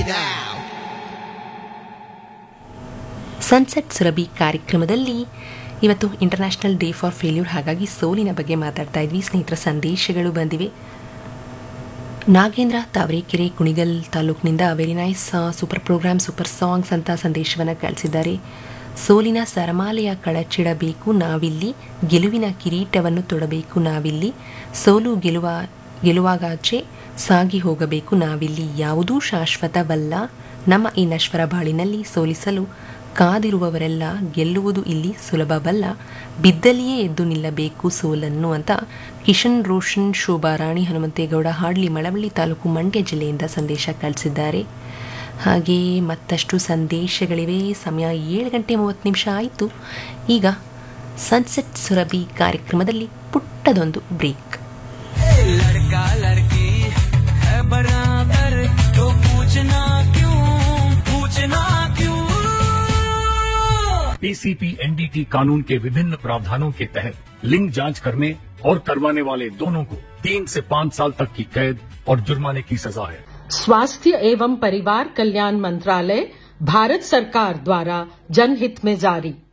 now. Sunset Surabhi ಕಾರ್ಯಕ್ರಮದಲ್ಲಿ ಇವತ್ತು international day for failure ಹಾಗಾಗಿ ಸೋಲಿನ ಬಗ್ಗೆ ಮಾತಾಡ್ತಾ ಇದ್ವಿ ಸ್ನೇಹಿತರ ಸಂದೇಶಗಳು ಬಂದಿವೆ ನಾಗೇಂದ್ರ ತಾವರೆಕೆರೆ ಕುಣಿಗಲ್ ತಾಲೂಕಿನಿಂದ very nice super programme super songs ಅಂತ ಸಂದೇಶವನ್ನು ಕಳಿಸಿದ್ದಾರೆ ಸೋಲಿನ ಸರಮಾಲೆಯ ಕಳಚಿಡಬೇಕು ನಾವಿಲ್ಲಿ ಗೆಲುವಿನ ಕಿರೀಟವನ್ನು ತೊಡಬೇಕು ನಾವಿಲ್ಲಿ ಸೋಲು ಗೆಲುವ ಗೆಲುವಾಗಾಚೆ ಸಾಗಿ ಹೋಗಬೇಕು ನಾವಿಲ್ಲಿ ಯಾವುದೂ ಶಾಶ್ವತವಲ್ಲ ನಮ್ಮ ಈ ನಶ್ವರ ಬಾಳಿನಲ್ಲಿ ಸೋಲಿಸಲು ಕಾದಿರುವವರೆಲ್ಲ ಗೆಲ್ಲುವುದು ಇಲ್ಲಿ ಸುಲಭವಲ್ಲ ಬಿದ್ದಲ್ಲಿಯೇ ಎದ್ದು ನಿಲ್ಲಬೇಕು ಸೋಲನ್ನು ಅಂತ ಕಿಶನ್ ರೋಷನ್ ಶೋಭಾ ರಾಣಿ ಹನುಮಂತೇಗೌಡ ಹಾಡ್ಲಿ ಮಳವಳ್ಳಿ ತಾಲೂಕು ಮಂಡ್ಯ ಜಿಲ್ಲೆಯಿಂದ ಸಂದೇಶ ಕಳಿಸಿದ್ದಾರೆ ಹಾಗೆ ಮತ್ತಷ್ಟು ಸಂದೇಶಗಳಿವೆ ಸಮಯ ಏಳು ಗಂಟೆ ಮೂವತ್ತು ನಿಮಿಷ ಆಯಿತು ಈಗ ಸನ್ಸೆಟ್ ಸುರಭಿ ಕಾರ್ಯಕ್ರಮದಲ್ಲಿ ಪುಟ್ಟದೊಂದು ಬ್ರೇಕ್ लड़का लड़की है बराबर तो पूछना क्यों पूछना क्यों पीसीपी एनडीटी कानून के विभिन्न प्रावधानों के तहत लिंग जांच करने और करवाने वाले दोनों को तीन से पाँच साल तक की कैद और जुर्माने की सजा है स्वास्थ्य एवं परिवार कल्याण मंत्रालय भारत सरकार द्वारा जनहित में जारी